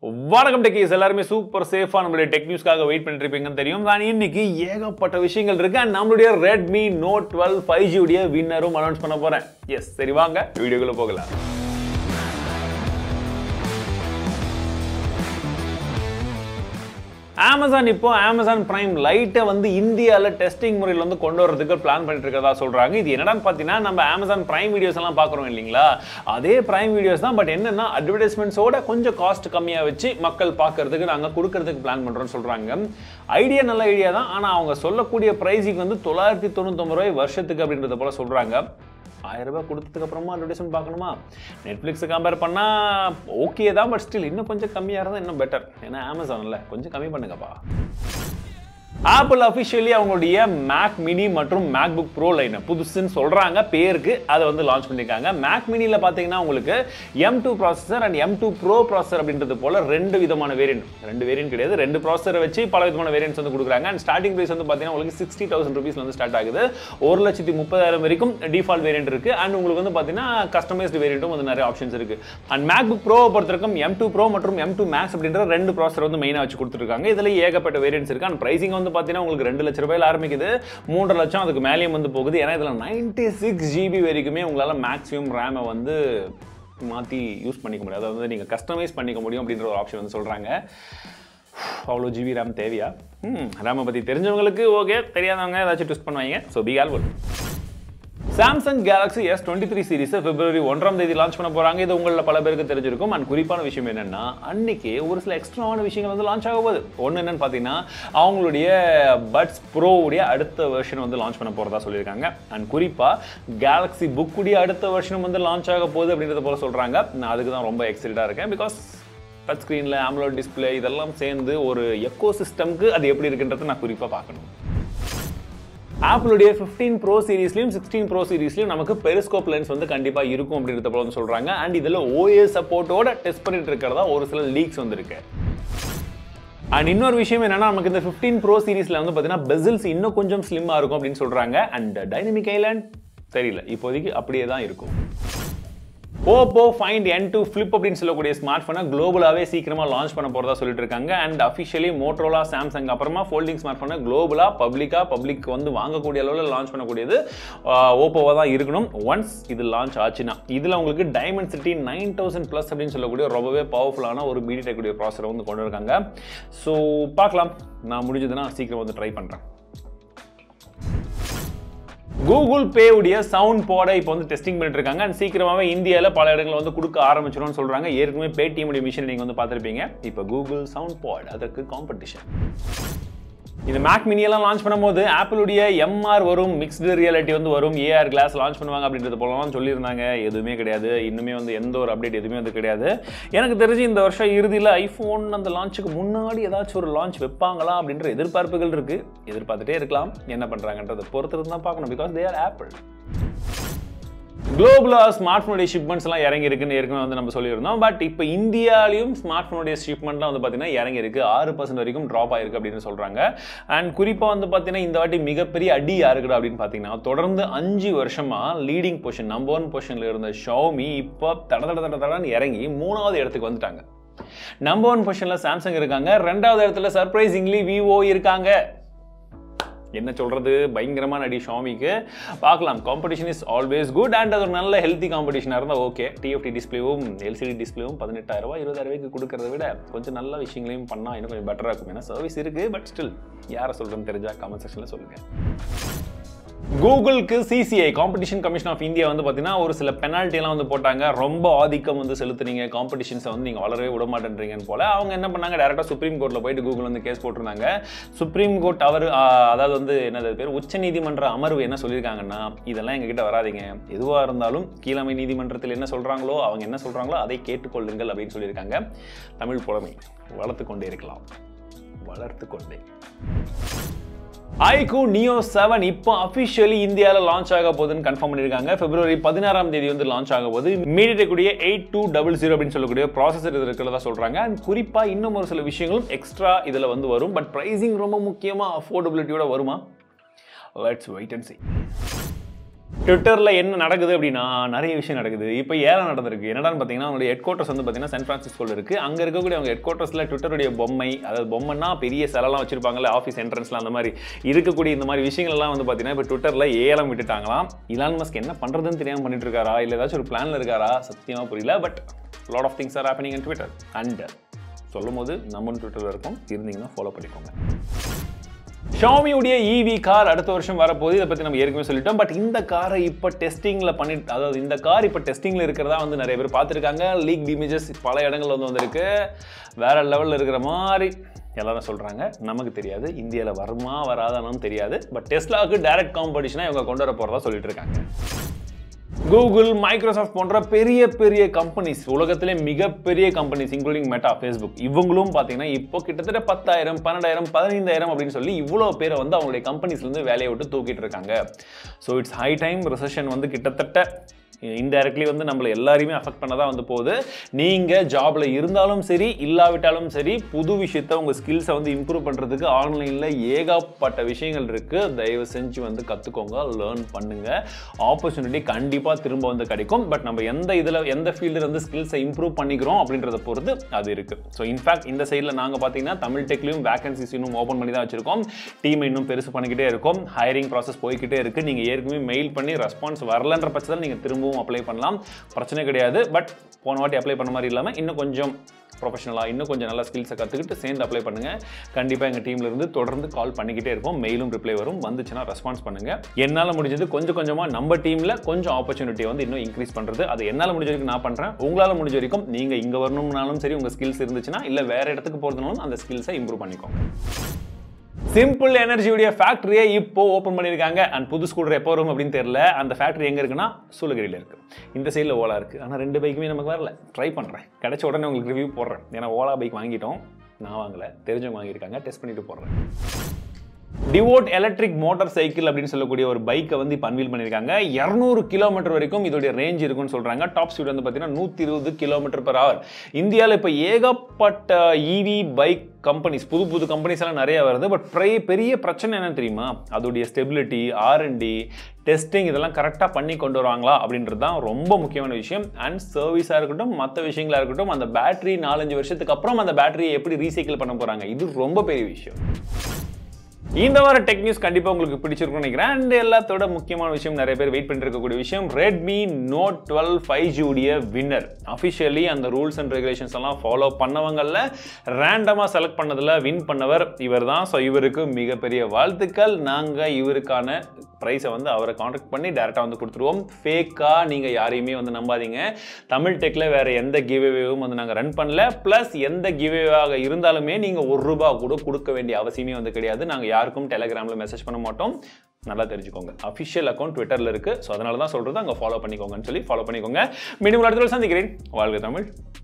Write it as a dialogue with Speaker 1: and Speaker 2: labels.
Speaker 1: வணக்கம் டெக்கீஸ் எல்லாருமே சூப்பர் சேஃபா நம்மளுடைய டெக் நியூஸ்க்காக வெயிட் பண்ணிட்டு இருப்பீங்கன்னு தெரியும் நான் இன்னைக்கு ஏகப்பட்ட விஷயங்கள் இருக்கு and நம்மளுடைய Redmi Note twelve five G உடைய வின்னரும் அனௌன்ஸ் பண்ண போறேன் எஸ் சரி வாங்க வீடியோக்குள்ள போகலாம் அமேசான் இப்போ அமேசான் பிரைம் லைட்டை வந்து இந்தியாவில் டெஸ்டிங் முறையில் வந்து கொண்டு வரதுக்கு பிளான் பண்ணிட்டு இருக்கிறதா சொல்றாங்க இது என்னடான்னு பார்த்தீங்கன்னா நம்ம அமேசான் பிரைம் வீடியோஸ் எல்லாம் பார்க்குறோம் இல்லைங்களா அதே பிரைம் வீடியோஸ் தான் பட் என்னன்னா அட்வர்டைஸ்மெண்ட்ஸோட கொஞ்சம் காஸ்ட் கம்மியாக வச்சு மக்கள் பார்க்கறதுக்கு நாங்கள் கொடுக்கறதுக்கு பிளான் பண்ணுறோம்னு சொல்றாங்க ஐடியா நல்ல ஐடியா தான் ஆனால் அவங்க சொல்லக்கூடிய ப்ரைஸிங் வந்து தொள்ளாயிரத்தி தொண்ணூத்தொம்பது ரூபாய் வருஷத்துக்கு அப்படின்றத போல சொல்றாங்க ஆயிரம் ரூபாய் கொடுத்ததுக்கு அப்புறமா அட்வர்டைஸ்மெண்ட் பார்க்கணுமா நெட்ஃப்ளிக்ஸை கம்பேர் பண்ணால் ஓகே தான் பட் ஸ்டில் இன்னும் கொஞ்சம் கம்மியாக இருந்தால் இன்னும் பெட்டர் ஏன்னா அமேசான்ல கொஞ்சம் கம்மி பண்ணுங்கப்பா ஆப்பிள் அஃபிஷியலி அவங்களுடைய மேக் மினி மற்றும் மேக் புக் ப்ரோ லைனை புதுசுன்னு சொல்கிறாங்க பேருக்கு அதை வந்து லான்ச் பண்ணியிருக்காங்க மேக் மினியில் பார்த்தீங்கன்னா உங்களுக்கு M two processor and M two Pro processor அப்படின்றது போல ரெண்டு விதமான வேரியன்ட் ரெண்டு வேரியன்ட் கிடையாது ரெண்டு ப்ராசஸரை வச்சு பல விதமான வேரியன்ட்ஸ் வந்து கொடுக்குறாங்க அண்ட் ஸ்டார்டிங் ப்ரைஸ் வந்து பார்த்தீங்கன்னா உங்களுக்கு சிக்ஸ்டி தௌசண்ட் ருபீஸ் வந்து ஸ்டார்ட் ஆகுது ஒரு லட்சத்தி முப்பதாயிரம் வரைக்கும் டிஃபால்ட் வேரியன்ட் இருக்குது அண்ட் உங்களுக்கு வந்து பார்த்தீங்கன்னா கஸ்டமைஸ்டு வேரியண்ட்டும் வந்து நிறைய ஆப்ஷன்ஸ் இருக்குது அண்ட் மேக் புக் ப்ரோவை பொறுத்தவரைக்கும் எம் டூ ப்ரோ மற்றும் எம் டூ மேக்ஸ் அப்படின்ற ரெண்டு ப்ராசஸர் வந்து மெயினாக வச்சு கொடுத்துருக்காங்க இதில் ஏகப்பட்ட வேரியன்ட்ஸ் இருக்குது அண்ட் ப்ரைசிங் வந்து பார்த்தீங்கன்னா உங்களுக்கு ரெண்டு லட்ச ரூபாயில் ஆரம்பிக்குது மூன்றரை லட்சம் அதுக்கு மேலேயும் வந்து போகுது ஏன்னா இதில் நைன்டி சிக்ஸ் ஜிபி வரைக்குமே உங்களால் மேக்ஸிமம் ரேமை வந்து மாற்றி யூஸ் பண்ணிக்க முடியும் அதாவது நீங்கள் கஸ்டமைஸ் பண்ணிக்க முடியும் அப்படின்ற ஒரு ஆப்ஷன் வந்து சொல்கிறாங்க அவ்வளோ ஜிபி ரேம் தேவையா ம் ரேமை பற்றி தெரிஞ்சவங்களுக்கு ஓகே தெரியாதவங்க ஏதாச்சும் ட்விஸ்ட் பண்ணுவாங்க so be all Samsung Galaxy S twenty three சீரிஸை பிப்ரவரி ஒன்றாம் தேதி லான்ச் பண்ண போறாங்க இது உங்களில் பல பேருக்கு தெரிஞ்சிருக்கும் அண்ட் குறிப்பான விஷயம் என்னன்னா அன்னைக்கு ஒரு சில எக்ஸ்ட்ராவான விஷயங்கள் வந்து லான்ச் ஆக போகுது ஒன்று என்னன்னு பார்த்தீங்கன்னா அவங்களுடைய பட்ஸ் ப்ரோவுடைய அடுத்த வெர்ஷன் வந்து லான்ச் பண்ண போறதா சொல்லியிருக்காங்க அண்ட் குறிப்பாக கேலக்ஸி புக்குடைய அடுத்த வெர்ஷனும் வந்து லான்ச் ஆக போகுது அப்படின்றத போல சொல்றாங்க நான் அதுக்கு தான் ரொம்ப எக்ஸைட்டடாக இருக்கேன் பிகாஸ் டச் ஸ்க்ரீனில் ஆம்லோட் டிஸ்பிளே இதெல்லாம் சேர்ந்து ஒரு எக்கோ சிஸ்டம்க்கு அது எப்படி இருக்குன்றதை நான் குறிப்பாக பார்க்கணும் ஆப்பிளுடைய ஃபிஃப்டீன் ப்ரோ சீரீஸ்லையும் சிக்ஸ்டீன் ப்ரோ சீரீஸ்லையும் நமக்கு பெரிஸ்கோப் லென்ஸ் வந்து கண்டிப்பாக இருக்கும் அப்படின்றத போல வந்து சொல்கிறாங்க அண்ட் இதில் ஓஎஸ் சப்போர்ட்டோட டெஸ்ட் பண்ணிட்டு இருக்கிறதா ஒரு சில லீக்ஸ் வந்திருக்கு அண்ட் இன்னொரு விஷயம் என்னன்னா நமக்கு இந்த ஃபிஃப்டீன் ப்ரோ சீரீஸில் வந்து பார்த்தீங்கன்னா பெசில்ஸ் இன்னும் கொஞ்சம் ஸ்லிம்மாக இருக்கும் அப்படின்னு சொல்கிறாங்க அண்ட் டைனமிக் ஐலாண்ட் தெரியல இப்போதைக்கு அப்படியே தான் இருக்கும் Oppo Find N two Flip அப்படின்னு சொல்லக்கூடிய ஸ்மார்ட் ஃபோனை குளோபலாகவே சீக்கிரமாக லான்ச் பண்ண போகிறதா சொல்லிட்டு இருக்காங்க அண்ட் அஃபிஷியலி மோட்ரோலா சாம்சங் அப்புறமா ஃபோல்டிங் ஸ்மார்ட் ஃபோனை குளோபலாக பப்ளிக்காக பப்ளிக் வந்து வாங்கக்கூடிய அளவில் லான்ச் பண்ணக்கூடியது ஓப்போவாக தான் இருக்கணும் ஒன்ஸ் இது லான்ச் ஆச்சுன்னா இதில் உங்களுக்கு Dimensity nine thousand plus அப்படின்னு சொல்லக்கூடிய ரொம்பவே பவர்ஃபுல்லான ஒரு மீடி டெக்கூடிய ப்ராசரை வந்து கொண்டு இருக்காங்க ஸோ பார்க்கலாம் நான் முடிஞ்சதுன்னா சீக்கிரம் வந்து ட்ரை பண்ணுறேன் கூகுள் பே உடைய சவுண்ட் போட இப்போ வந்து டெஸ்டிங் பண்ணிட்டு இருக்காங்க அண்ட் சீக்கிரமாகவே இந்தியாவில் பல இடங்களில் வந்து கொடுக்க ஆரம்பிச்சிடும்னு சொல்கிறாங்க ஏற்கனவே பேடிஎம் உடைய மிஷின் நீங்கள் வந்து பார்த்துருப்பீங்க இப்போ கூகுள் சவுண்ட் பாட் அதற்கு காம்படிஷன் இந்த மேக் மினியெல்லாம் லான்ச் பண்ணும்போது ஆப்பிளுடைய எம்ஆர் வரும் மிக்ஸ்டு ரியாலிட்டி வந்து வரும் ஏஆர் கிளாஸ் லான்ச் பண்ணுவாங்க அப்படின்றது போலலாம் சொல்லியிருந்தாங்க எதுவுமே கிடையாது இன்னுமே வந்து எந்த ஒரு அப்டேட் எதுவுமே வந்து கிடையாது எனக்கு தெரிஞ்சு இந்த வருஷம் இறுதியில் ஐஃபோன் அந்த லான்ச்சுக்கு முன்னாடி ஏதாச்சும் ஒரு லான்ச் வைப்பாங்களா அப்படின்ற எதிர்பார்ப்புகள் இருக்கு எதிர்பார்த்துட்டே இருக்கலாம் என்ன பண்ணுறாங்கன்றதை பொறுத்து தான் பார்க்கணும் பிகாஸ் தே ஆர் ஆப்பிள் குளோபலாக ஸ்மார்ட் ஃபோனுடைய ஷிப்மெண்ட்ஸ் எல்லாம் இறங்கி இருக்குன்னு ஏற்கனவே வந்து நம்ம சொல்லியிருந்தோம் பட் இப்போ இந்தியாலையும் ஸ்மார்ட் ஃபோனுடைய ஷிப்மெண்ட்லாம் வந்து பார்த்தீங்கன்னா இறங்கி இருக்கு ஆறு பர்சன்ட் வரைக்கும் ட்ராப் ஆயிருக்கு அப்படின்னு சொல்றாங்க அண்ட் குறிப்பாக வந்து பார்த்தீங்கன்னா இந்த வாட்டி மிகப்பெரிய அடி யாருக்குடா அப்படின்னு பார்த்தீங்கன்னா தொடர்ந்து அஞ்சு வருஷமா லீடிங் பொசிஷன் நம்பர் ஒன் பொசிஷன்ல இருந்த ஷவுமி இப்போ தட தட தட தடன்னு இறங்கி மூணாவது இடத்துக்கு வந்துட்டாங்க நம்பர் ஒன் பொசிஷன்ல சாம்சங் இருக்காங்க ரெண்டாவது இடத்துல சர்ப்ரைசிங்லி விவோ இருக்காங்க என்ன சொல்றது பயங்கரமான அடி ஷாமிக்கு பார்க்கலாம் competition is always good and அது ஒரு நல்ல ஹெல்த்தி காம்படிஷனாக இருந்தால் ஓகே டிஎஃப்டி டிஸ்பிளேவும் எல்சிடி டிஸ்பிளேவும் பதினெட்டாயிரம் ரூபாய் இருபதாயிரம் ரூபாய்க்கு கொடுக்கறத விட கொஞ்சம் நல்ல விஷயங்களையும் பண்ணால் இன்னும் கொஞ்சம் பெட்டராக இருக்கும் ஏன்னா சர்வீஸ் இருக்குது பட் ஸ்டில் யாரை சொல்கிறேன்னு தெரிஞ்சா கமெண்ட் செக்ஷனில் சொல்லுங்கள் கூகுளுக்கு CCI competition commission of India வந்து பார்த்தீங்கன்னா ஒரு சில பெனால்ட்டி எல்லாம் வந்து போட்டாங்க ரொம்ப ஆதிக்கம் வந்து செலுத்துறீங்க காம்படிஷன்ஸை வந்து நீங்கள் வளரவே விட மாட்டேன்றீங்கன்னு போல அவங்க என்ன பண்ணாங்க டேரெக்டாக சுப்ரீம் கோர்ட்டில் போயிட்டு கூகுள் வந்து கேஸ் போட்டிருந்தாங்க சுப்ரீம் கோர்ட் அவர் அதாவது வந்து என்னது பேர் உச்ச நீதிமன்ற அமர்வு என்ன சொல்லியிருக்காங்கன்னா இதெல்லாம் எங்ககிட்ட வராதிங்க எதுவாக இருந்தாலும் கீழமை நீதிமன்றத்தில் என்ன சொல்கிறாங்களோ அவங்க என்ன சொல்கிறாங்களோ அதை கேட்டுக்கொள்ளுங்கள் அப்படின்னு சொல்லியிருக்காங்க தமிழ் புலமை வளர்த்து கொண்டே இருக்கலாம் வளர்த்து கொண்டே ஐகூ நியோ செவன் இப்போ அஃபிஷியலி இந்தியாவில் லான்ச் ஆக போகுதுன்னு கன்ஃபார்ம் பண்ணியிருக்காங்க பிப்ரவரி பதினாறாம் தேதி வந்து லான்ச் ஆக போகுது மீடியக்கூடிய எயிட் டூ டபுள் ஜீரோ அப்படின்னு சொல்லக்கூடிய ப்ராசஸர் இது இருக்கிறதா சொல்கிறாங்க அண்ட் குறிப்பாக இன்னும் ஒரு சில விஷயங்களும் எக்ஸ்ட்ரா இதில் வந்து வரும் பட் ப்ரைஸிங் ரொம்ப முக்கியமாக அஃபோர்டபிலிட்டியோட வருமா லெட்ஸ் வெயிட் அண்ட் சி ட்விட்டரில் என்ன நடக்குது அப்படின்னா நிறைய விஷயம் நடக்குது இப்போ ஏலம் நடந்திருக்கு என்னடான்னு பார்த்தீங்கன்னா அவங்களுடைய ஹெட் குவார்ட்டர்ஸ் வந்து பார்த்தீங்கன்னா சான் ஃப்ரான்சிஸ்கோவில் இருக்குது அங்கே இருக்கக்கூடிய அவங்க ஹெட் குவார்ட்டர்ஸில் ட்விட்டருடைய பொம்மை அதாவது பொம்மைனா பெரிய செலலாம் வச்சிருப்பாங்கல்ல ஆஃபீஸ் என்ட்ரன்ஸ்ல அந்த மாதிரி இருக்கக்கூடிய இந்த மாதிரி விஷயங்கள்லாம் வந்து பார்த்தீங்கன்னா இப்போ ட்விட்டரில் ஏலம் விட்டுட்டாங்களாம் இலான் மஸ்க் என்ன பண்ணுறதுன்னு தெரியாமல் பண்ணிட்டு இருக்காரா இல்லை ஏதாச்சும் ஒரு பிளானில் இருக்காரா சத்தியமாக புரியல but lot of things are happening in Twitter and சொல்லும் போது நம்ம ட்விட்டரில் இருக்கும் இருந்தீங்கன்னா ஃபாலோ பண்ணிக்கோங்க ஷாமியுடைய இவி கார் அடுத்த வருஷம் வரப்போகுது இதை பற்றி நம்ம ஏற்கனவே சொல்லிட்டோம் பட் இந்த காரை இப்போ டெஸ்டிங்கில் பண்ணிட்டு அதாவது இந்த கார் இப்போ டெஸ்டிங்கில் இருக்கிறதா வந்து நிறைய பேர் பார்த்துருக்காங்க லீக் இமேஜஸ் பல இடங்கள்ல வந்து வந்திருக்கு வேற லெவலில் இருக்கிற மாதிரி எல்லாரும் சொல்கிறாங்க நமக்கு தெரியாது இந்தியாவில் வருமா வராதானும் தெரியாது பட் டெஸ்லாவுக்கு டைரக்ட் காம்படிஷனாக இவங்க கொண்டு வர போகிறதா சொல்லிட்டு இருக்காங்க கூகுள் மைக்ரோசாஃப்ட் போன்ற பெரிய பெரிய கம்பெனிஸ் உலகத்திலே மிகப்பெரிய கம்பெனிஸ் இன்க்ளூடிங் மெட்டா ஃபேஸ்புக் இவங்களும் பார்த்தீங்கன்னா இப்போ கிட்டத்தட்ட பத்தாயிரம் பன்னெண்டாயிரம் பதினைந்தாயிரம் அப்படின்னு சொல்லி இவ்வளோ பேரை வந்து அவங்களுடைய கம்பெனிஸ்லேருந்து வேலையை விட்டு தூக்கிட்டு இருக்காங்க so it's high time recession வந்து கிட்டத்தட்ட இன்டைரக்ட்லி வந்து நம்மளை எல்லாரையுமே அஃபெக்ட் பண்ண தான் வந்து போகுது நீங்கள் ஜாபில் இருந்தாலும் சரி இல்லாவிட்டாலும் சரி புது விஷயத்த உங்கள் ஸ்கில்ஸை வந்து இம்ப்ரூவ் பண்ணுறதுக்கு ஆன்லைனில் ஏகப்பட்ட விஷயங்கள் இருக்குது தயவு செஞ்சு வந்து கற்றுக்கோங்க லேர்ன் பண்ணுங்கள் ஆப்பர்ச்சுனிட்டி கண்டிப்பாக திரும்ப வந்து கிடைக்கும் பட் நம்ம எந்த இதில் எந்த ஃபீல்டில் வந்து ஸ்கில்ஸை இம்ப்ரூவ் பண்ணிக்கிறோம் அப்படின்றத பொறுத்து அது இருக்குது ஸோ இன்ஃபேக்ட் இந்த சைடில் நாங்கள் பார்த்தீங்கன்னா தமிழ் டெக்லையும் வேகன்சிஸ் இன்னும் ஓப்பன் பண்ணி தான் வச்சிருக்கோம் டீமை இன்னும் பெருசு பண்ணிக்கிட்டே இருக்கோம் ஹையரிங் ப்ராசஸ் போய்கிட்டே இருக்குது நீங்கள் ஏற்கனவே மெயில் பண்ணி ரெஸ்பான்ஸ் வரலன்ற பட்சத்தில் நீங்கள் திரும்பவும் அப்ளை பண்ணலாம் பிரச்சனை கிடையாது பட் போன வாட்டி அப்ளை பண்ண மாதிரி இல்லாமல் இன்னும் கொஞ்சம் ப்ரொஃபஷனலாக இன்னும் கொஞ்சம் நல்ல ஸ்கில்ஸை கற்றுக்கிட்டு சேர்ந்து அப்ளை பண்ணுங்கள் கண்டிப்பாக எங்கள் டீம்ல இருந்து தொடர்ந்து கால் பண்ணிக்கிட்டே இருப்போம் மெயிலும் ரிப்ளை வரும் வந்துச்சுன்னா ரெஸ்பான்ஸ் பண்ணுங்கள் என்னால் முடிஞ்சது கொஞ்சம் கொஞ்சமாக நம்ம டீமில் கொஞ்சம் ஆப்பர்ச்சுனிட்டியை வந்து இன்னும் இன்க்ரீஸ் பண்ணுறது அது என்னால் முடிஞ்ச வரைக்கும் நான் பண்ணுறேன் உங்களால் முடிஞ்ச வரைக்கும் நீங்கள் இங்கே வரணும்னாலும் சரி உங்கள் ஸ்கில்ஸ் இருந்துச்சுன்னா இல்லை வேறு இடத்துக்கு போகிறதுனாலும் அந்த ஸ்கில்ஸை இம்ப்ரூவ் பண்ணிக்கோங்க சிம்பிள் எனர்ஜியுடைய ஃபேக்டரியை இப்போ ஓப்பன் பண்ணியிருக்காங்க அண்ட் புது ஸ்கூட்டர் எப்போ வரும் அப்படின்னு தெரியல அந்த ஃபேக்டரி எங்கே இருக்குன்னா சூளகிரியில் இருக்கு இந்த சைடில் ஓலா இருக்கு ஆனால் ரெண்டு பைக்குமே நமக்கு வரல ட்ரை பண்ணுறேன் கிடைச்ச உடனே உங்களுக்கு ரிவ்யூ போடுறேன் ஏன்னா ஓலா பைக் வாங்கிட்டோம் நான் வாங்கல தெரிஞ்சவங்க வாங்கியிருக்காங்க டெஸ்ட் பண்ணிட்டு போடுறேன் டிவோட் எலக்ட்ரிக் மோட்டார் சைக்கிள் அப்படின்னு சொல்லக்கூடிய ஒரு பைக்கை வந்து இப்போ அன்வீல் பண்ணியிருக்காங்க இரநூறு கிலோமீட்டர் வரைக்கும் இதோடைய ரேஞ்ச் இருக்குன்னு சொல்கிறாங்க டாப் ஸ்பீட் வந்து பார்த்தீங்கன்னா நூற்றி இருபது கிலோமீட்டர் பர் ஹவர் இந்தியாவில் இப்போ ஏகப்பட்ட இவி பைக் கம்பெனிஸ் புது புது கம்பெனிஸ் எல்லாம் நிறைய வருது பட் பெரிய பெரிய பிரச்சனை என்ன தெரியுமா அதோடைய ஸ்டெபிலிட்டி ஆர்என்டி டெஸ்டிங் இதெல்லாம் கரெக்டாக பண்ணி கொண்டு வருவாங்களா அப்படின்றது தான் ரொம்ப முக்கியமான விஷயம் அண்ட் சர்வீஸாக இருக்கட்டும் மற்ற விஷயங்களா இருக்கட்டும் அந்த பேட்டரி நாலஞ்சு வருஷத்துக்கு அப்புறம் அந்த பேட்டரியை எப்படி ரீசைக்கிள் பண்ண போகிறாங்க இது ரொம்ப பெரிய விஷயம் இந்த வார டெக் நியூஸ் கண்டிப்பாக உங்களுக்கு பிடிச்சிருக்கும்னு நினைக்கிறேன் அண்ட் எல்லாத்தோட முக்கியமான விஷயம் நிறைய பேர் வெயிட் பண்ணிட்டு இருக்கக்கூடிய விஷயம் ரெட்மி நோட் டுவெல் ஃபைவ் ஜியுடைய வின்னர் அஃபிஷியலி அந்த ரூல்ஸ் அண்ட் ரெகுலேஷன்ஸ் எல்லாம் ஃபாலோ பண்ணவங்களில் ரேண்டமாக செலக்ட் பண்ணதில் வின் பண்ணவர் இவர் தான் ஸோ இவருக்கு மிகப்பெரிய வாழ்த்துக்கள் நாங்கள் இவருக்கான ப்ரைஸை வந்து அவரை காண்டாக்ட் பண்ணி டேரெக்டாக வந்து கொடுத்துருவோம் ஃபேக்காக நீங்கள் யாரையுமே வந்து நம்பாதீங்க தமிழ் டெக்கில் வேறு எந்த கிவ்வேவும் வந்து நாங்கள் ரன் பண்ணல ப்ளஸ் எந்த கிவ்வேவாக இருந்தாலுமே நீங்கள் ஒரு ரூபா கூட கொடுக்க வேண்டிய அவசியமே வந்து கிடையாது நாங்கள் யாருக்கும் டெலகிராமில் மெசேஜ் பண்ண மாட்டோம் நல்லா தெரிஞ்சுக்கோங்க அஃபிஷியல் அக்கௌண்ட் ட்விட்டரில் இருக்குது ஸோ அதனால தான் சொல்கிறது அங்கே ஃபாலோ பண்ணிக்கோங்கன்னு சொல்லி ஃபாலோ பண்ணிக்கோங்க மீண்டும் அடுத்த சந்திக்கிறேன் வாழ்க தமிழ்